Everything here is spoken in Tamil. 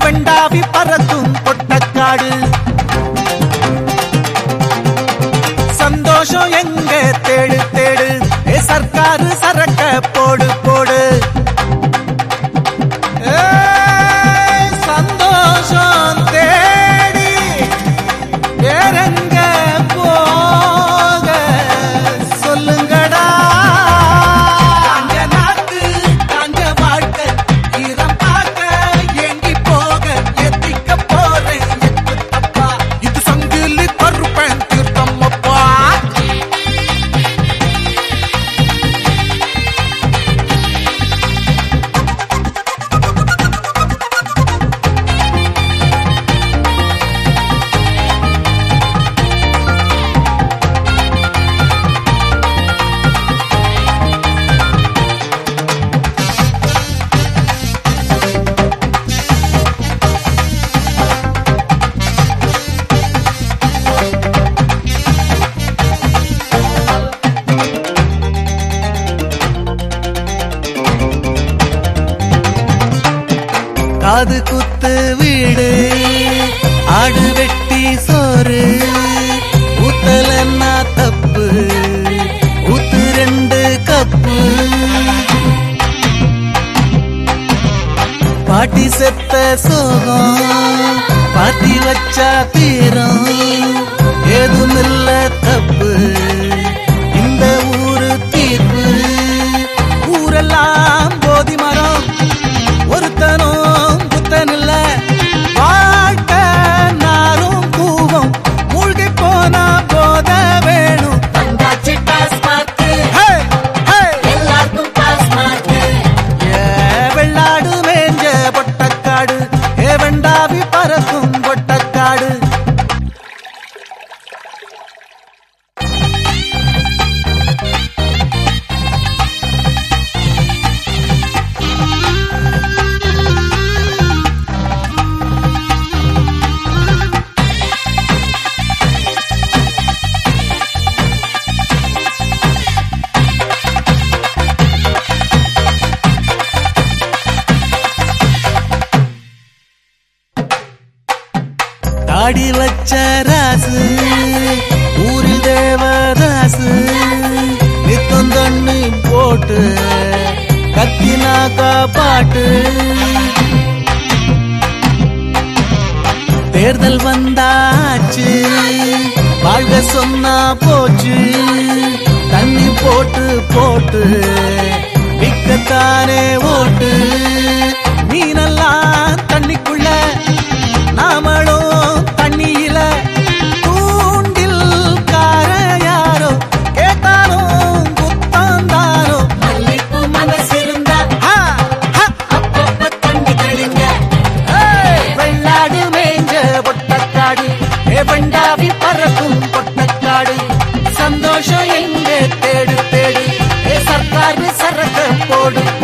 வெண்டாவி பறக்கும் பொட்டக்காடு சந்தோஷம் எங்க தேடு தேடு ஏ சர்க்காரு சரக்க போடு போடு ஏய், சந்தோஷம் தேடி வேறெங்க போக சொல்லுங்கடா காஞ்ச நாக்கு காஞ்ச வாழ்க்கை ஈரம் பார்க்க ஏங்கி போக எத்திக்க போறேன் எத்து தப்பா இது சங்கிலி கருப்பேன் தீர்த்தம் அப்பா காது குத்து வீடு ஆடு வெட்டி சோறு ஊத்தலன்னா தப்பு ஊத்து ரெண்டு கப்பு பாட்டி செத்த சோகம் பாட்டி வச்சா தீரம் ஏதுமில்ல தப்பு இந்த ஊரு தீர்ப்பு ஊரெல்லாம் போதி மரம் ஒருத்தனும் புத்தன் இல்ல வாழ்க்கை நாரும் கூவம் மூழ்கி போனா போத வேணும் வந்தாச்சு டாஸ்மார்க் ஹே, ஹே. எல்லாருக்கும் டாஸ்மார்க் ஏ வெள்ளாடு மேஞ்ச பொட்டக்காடு ஏ வெண்டாவி பறக்கும் பொட்டக்காடு தாடி வச்ச ராசு ஊரில் தேவதாசு நித்தம் தண்ணி போட்டு கத்தினாக்கா பாட்டு தேர்தல் வந்தாச்சு வாழ்க சொன்னா போச்சு தண்ணி போட்டு போட்டு விக்கத்தானே ஓட்டு மீனெல்லாம் தண்ணிக்குள்ள நாமளும் தண்ணியில தூண்டில் கார யாரோ கேட்டாலும் குத்தாந்தாரோ மல்லிப்பூ மனசிருந்தா ஹா, ஹா, அப்பப்ப தண்ணி தெளிங்க ஏய், வெள்ளாடு மேஞ்ச பொட்டக்காடு ஏ வெண்டாவி பறக்கும் பொட்டக்காடு சந்தோஷம் எங்க தேடு தேடு ஏ சர்க்காரு சரக்க போடு